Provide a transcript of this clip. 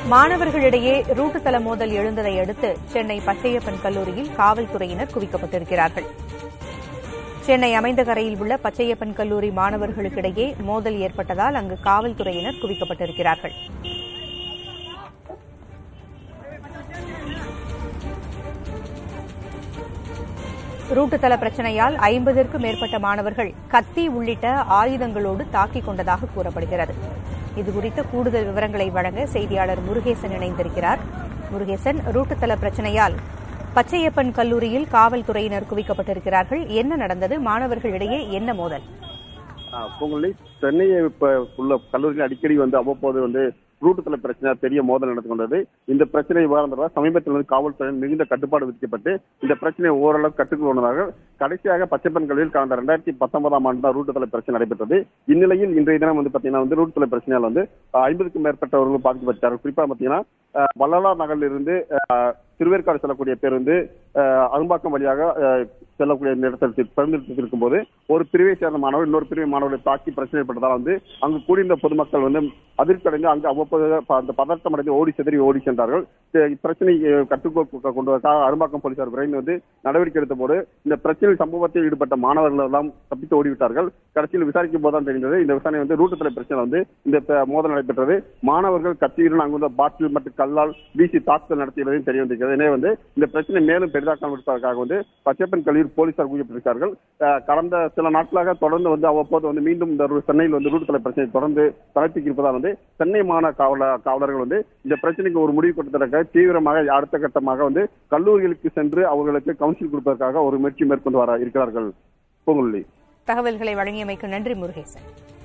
மாணவர்களிடையே ரூட்டு தள மோதல் எழுந்ததை அடுத்து சென்னை பச்சையப்பன் கல்லூரியில் காவல்துறையினர் குவிக்கப்பட்டிருக்கிறார்கள் சென்னை அமைந்தகரையில் உள்ள பச்சையப்பன் கல்லூரி மாணவர்களுக்கிடையே மோதல் ஏற்பட்டதால் அங்கு காவல்துறையினர் குவிக்கப்பட்டிருக்கிறார்கள் ரூட்டு தள பிரச்சனையால் ஐம்பதற்கும் மேற்பட்ட மாணவர்கள் கத்தி உள்ளிட்ட ஆயுதங்களோடு தாக்கிக் கொண்டதாக கூறப்படுகிறது இதுகுறித்த கூடுதல் விவரங்களை வழங்க செய்தியாளர் முருகேசன் இணைந்திருக்கிறார் முருகேசன் ரூட்டு தள பிரச்சனையால் பச்சையப்பன் கல்லூரியில் காவல்துறையினர் குவிக்கப்பட்டிருக்கிறார்கள் என்ன நடந்தது மாணவர்களிடையே என்ன மோதல் பொங்கலை சென்னையை இப்ப உள்ள கல்லூரியில் அடிக்கடி வந்து அவ்வப்போது வந்து ரூட்டுத்தல பிரச்சனை பெரிய மோதல் நடந்து கொண்டது இந்த பிரச்சனை விவகாரம் சமீபத்தில் வந்து காவல்துறை மிகுந்த கட்டுப்பாடு விதிக்கப்பட்டு இந்த பிரச்சனை ஓரளவு கட்டுக்குள் வந்ததாக கடைசியாக பச்சைப்பன் கல்லூரியில் கடந்த ரெண்டாயிரத்தி பத்தொன்பதாம் ஆண்டு தான் ரூட்டுத்தல பிரச்சனை நடைபெற்றது இந்நிலையில் இன்றைய தினம் வந்து பாத்தீங்கன்னா வந்து ரூட்டுத்தல பிரச்சனையால் வந்து ஐம்பதுக்கும் மேற்பட்டவர்கள் பாதிக்கப்பட்டார்கள் குறிப்பா பாத்தீங்கன்னா அஹ், வள்ளலார் நகரில் இருந்து அஹ், திருவேற்காடு செல்லக்கூடிய பேருந்து அஹ், அரும்பாக்கம் வழியாக அஹ், செல்லக்கூடிய நிறுத்தத்தில் பெருநிறுத்தத்தில் இருக்கும்போது ஒரு பிரிவை சேர்ந்த மாணவர் இன்னொரு பிரிவை மாணவர்களை தாக்கி பிரச்சனை ஏற்பட்டதால் வந்து அங்கு கூடியிருந்த பொதுமக்கள் வந்து அதிர்ச்சி அடைந்து அங்கு அவ்வப்போது ப- அந்த பதட்டம் அடைந்து ஓடி செதறி ஓடி சென்றார்கள் இந்த பிரச்சனை அஹ், கட்டுக்கோள் கொண்டு வருவதற்காக அரும்பாக்கம் போலீசார் விரைந்து வந்து நடவடிக்கை எடுத்த போது இந்த பிரச்சனை சம்பவத்தில் ஈடுபட்ட மாணவர்கள் எல்லாம் தப்பித்து ஓடிவிட்டார்கள் கடைசியில் விசாரிக்கும் போதுதான் தெரிந்தது இந்த விசாரணை வந்து ரூட்டுத்தலை பிரச்சனை வந்து இந்த ப- மோதல் நடைபெற்றது மாணவர்கள் கத்தியுடன் அங்கு வந்த பாட்டில் மற்றும் கல்லால் வீசி தாக்குதல் நடத்தியதையும் தெரிய வந்திருக்கிறது எனவே வந்து இந்த பிரச்சனை மேலும் பெரிதாக்காமல் இருப்பதற்காக வந்து பச்சைப்பன் கல்லூரி போலீசார் குவிக்கப்பட்டிருக்கிறார்கள் அஹ், கடந்த சில நாட்களாக தொடர்ந்து வந்து அவ்வப்போது வந்து மீண்டும் இந்த ரு- சென்னையில் வந்து ரூட்டுத்தலை பிரச்சனை தொடர்ந்து தலைப்பிக்கு இருப்பதால் வந்து சென்னை மாநகர காவல காவலர்கள் வந்து இந்த பிரச்சனைக்கு ஒரு முடிவு கொடுத்ததற்காக தீவிரமாக அடுத்த கட்டமாக வந்து கல்லூரிகளுக்கு சென்று அவர்களுக்கு கவுன்சில் கொடுப்பதற்காக ஒரு முயற்சி மேற்கொண்டு வர இருக்கிறார்கள் பூங்குழலி தகவல்களை வழங்கியமைக்கு நன்றி முருகேசன்